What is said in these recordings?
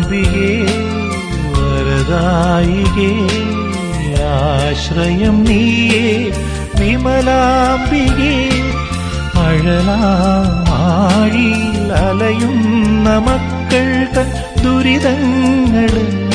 അമലാംബികേ വരദായികേ ആശ്രയം നീയേ വിമലാംബികേ അഴലാമാഴിയിൽ അലയുന്ന മക്കൾ തൻ ദുരിതങ്ങൾ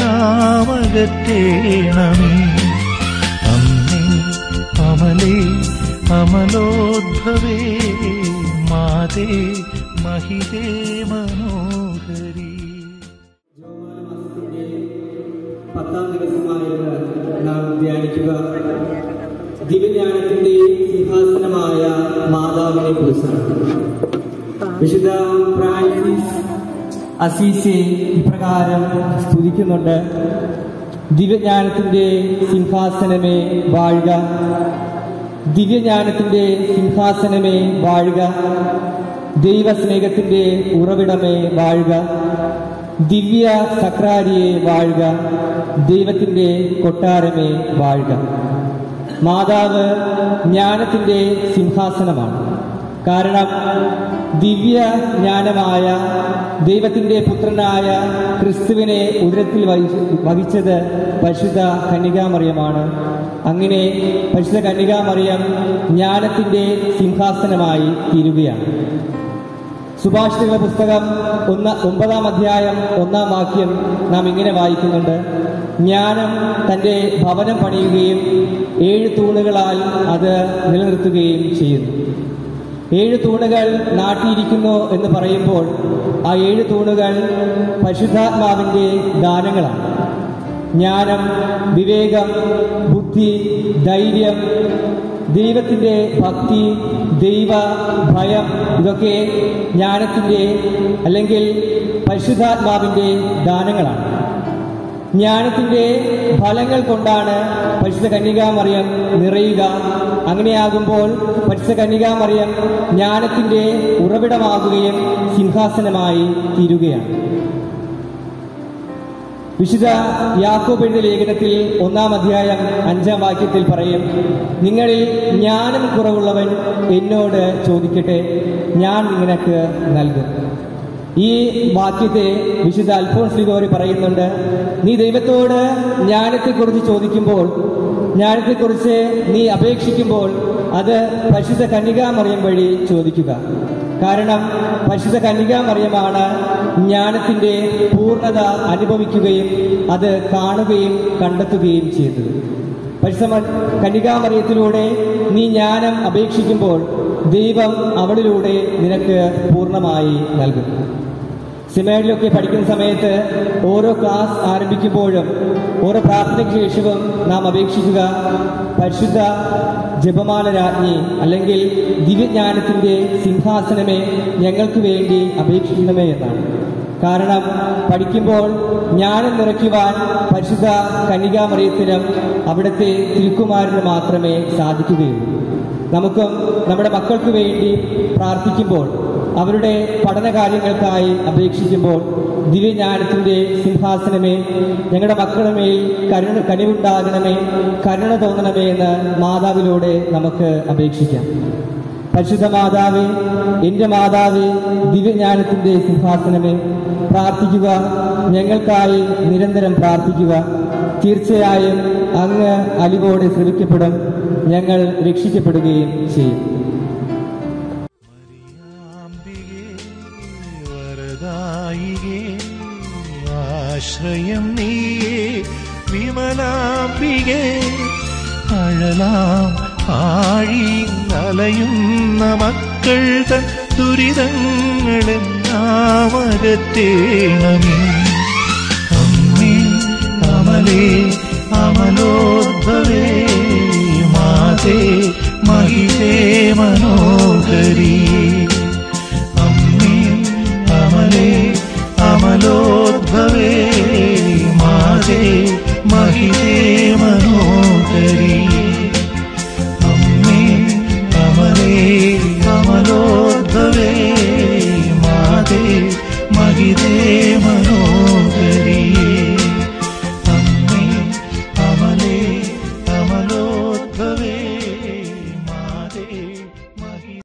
നാമകത്തേണമേ അമ്മേ അമലേ അമലോദ്ഭവേ മാതേ മഹിതേ മനോഹരി ജോമാനമാസത്തിന്റെ പത്താം ദിവസമായത് നാം ധ്യാനിക്കുക ദിവ്യജ്ഞാനത്തിന്റെ സിംഹാസനമായ മാതാവിനെ കുറിച്ചാണ് വിശുദ്ധ ഫ്രാൻസിസ് അസീസെ ഇപ്രകാരം സ്തുതിക്കുന്നുണ്ട് ദിവ്യജ്ഞാനത്തിന്റെ സിംഹാസനമേ വാഴുക ദിവ്യജ്ഞാനത്തിന്റെ സിംഹാസനമേ വാഴുക ദൈവസ്നേഹത്തിന്റെ ഉറവിടമേ വാഴുക ദിവ്യ സക്രാരിയെ വാഴുക ദൈവത്തിന്റെ കൊട്ടാരമേ വാഴുക മാതാവ് ജ്ഞാനത്തിന്റെ സിംഹാസനമാണ് കാരണം ദിവ്യ ജ്ഞാനമായ ദൈവത്തിന്റെ പുത്രനായ ക്രിസ്തുവിനെ ഉദരത്തിൽ വഹിച്ച- വഹിച്ചത് പരിശുദ്ധ കന്യകാമറിയമാണ് അങ്ങനെ പരിശുദ്ധ കന്യകാമറിയം ജ്ഞാനത്തിന്റെ സിംഹാസനമായി തീരുകയാണ് സുഭാഷിതങ്ങളുടെ പുസ്തകം ഒന്ന് ഒമ്പതാം അധ്യായം ഒന്നാം വാക്യം നാം ഇങ്ങനെ വായിക്കുന്നുണ്ട് ജ്ഞാനം തന്റെ ഭവനം പണിയുകയും ഏഴ് തൂണുകളാൽ അത് നിലനിർത്തുകയും ചെയ്യുന്നു ഏഴ് തൂണുകൾ നാട്ടിയിരിക്കുന്നു എന്ന് പറയുമ്പോൾ ആ ഏഴ് തൂണുകൾ പരിശുദ്ധാത്മാവിന്റെ ദാനങ്ങളാണ് ജ്ഞാനം വിവേകം ബുദ്ധി ധൈര്യം ദൈവത്തിന്റെ ഭക്തി ദൈവ ഭയം ഇതൊക്കെ ജ്ഞാനത്തിന്റെ അല്ലെങ്കിൽ പരിശുദ്ധാത്മാവിന്റെ ദാനങ്ങളാണ് ജ്ഞാനത്തിന്റെ ഫലങ്ങൾ കൊണ്ടാണ് പരിശുദ്ധ കന്യകാമറിയം നിറയുക അങ്ങനെയാകുമ്പോൾ പരിശുദ്ധ കന്യകാമറിയം ജ്ഞാനത്തിന്റെ ഉറവിടമാകുകയും സിംഹാസനമായി തീരുകയാണ് വിശുദ്ധ യാക്കോബ് എഴുതിയ ലേഖനത്തിൽ ഒന്നാം അധ്യായം അഞ്ചാം വാക്യത്തിൽ പറയും നിങ്ങളിൽ ജ്ഞാനം കുറവുള്ളവൻ എന്നോട് ചോദിക്കട്ടെ ഞാൻ നിനക്ക് നൽകും ഈ വാക്യത്തെ വിശുദ്ധ അൽഫോൺസ് ലിഗോരി പറയുന്നുണ്ട് നീ ദൈവത്തോട് ജ്ഞാനത്തെക്കുറിച്ച് ചോദിക്കുമ്പോൾ ജ്ഞാനത്തെക്കുറിച്ച് നീ അപേക്ഷിക്കുമ്പോൾ അത് പരിശുദ്ധ കന്യകാമറിയം വഴി ചോദിക്കുക കാരണം പരിശുദ്ധ കന്യകാമറിയമാണ് ജ്ഞാനത്തിന്റെ പൂർണ്ണത അനുഭവിക്കുകയും അത് കാണുകയും കണ്ടെത്തുകയും ചെയ്തത് പരിശുദ്ധ കന്യകാമറിയത്തിലൂടെ നീ ജ്ഞാനം അപേക്ഷിക്കുമ്പോൾ ദൈവം അവളിലൂടെ നിനക്ക് പൂർണ്ണമായി നൽകും സെമിനാരിലൊക്കെ പഠിക്കുന്ന സമയത്ത് ഓരോ ക്ലാസ് ആരംഭിക്കുമ്പോഴും ഓരോ പ്രാർത്ഥനയ്ക്ക് ശേഷവും നാം അപേക്ഷിക്കുക പരിശുദ്ധ ജപമാല രാജ്ഞി അല്ലെങ്കിൽ ദിവ്യജ്ഞാനത്തിന്റെ സിംഹാസനമേ ഞങ്ങൾക്ക് വേണ്ടി അപേക്ഷിക്കണമേ എന്നാണ് കാരണം പഠിക്കുമ്പോൾ ജ്ഞാനം നിറയ്ക്കുവാൻ പരിശുദ്ധ കന്യകാമറിയത്തിനും അവിടുത്തെ തിരുക്കുമാരന് മാത്രമേ സാധിക്കുകയുള്ളൂ നമുക്കും നമ്മുടെ മക്കൾക്ക് വേണ്ടി പ്രാർത്ഥിക്കുമ്പോൾ അവരുടെ പഠന കാര്യങ്ങൾക്കായി അപേക്ഷിക്കുമ്പോൾ ദിവ്യജ്ഞാനത്തിന്റെ സിംഹാസനമേ ഞങ്ങളുടെ മക്കളുടെ മേൽ കരുണ കനിവുണ്ടാകണമേ കരുണ തോന്നണമേ എന്ന് മാതാവിലൂടെ നമുക്ക് അപേക്ഷിക്കാം പരിശുദ്ധ മാതാവേ എന്റെ മാതാവേ ദിവ്യജ്ഞാനത്തിന്റെ സിംഹാസനമേ പ്രാർത്ഥിക്കുക ഞങ്ങൾക്കായി നിരന്തരം പ്രാർത്ഥിക്കുക തീർച്ചയായും അങ്ങ് അലിവോടെ ശ്രമിക്കപ്പെടും ഞങ്ങൾ രക്ഷിക്കപ്പെടുകയും ചെയ്യും മരിയാമ്പികേ വരദായികേ ആശ്രയം നീയേ വിമലാംബികേ അഴലാം ആഴി അലയുന്ന മക്കൾ തൻ ദുരിതങ്ങളെന്നാമകത്തേണമേ അമ്മേ അമലേ അമലോദ്ഭവേ മാതേ മഹിതേ മനോഹരി അമ്മേ അമലേ അമലോദ്ഭവേ മാതേ മഹിതേ മനോഹരി അമ്മേ അമലേ അമലോദ്ഭവേ മാതേ മഹിതേ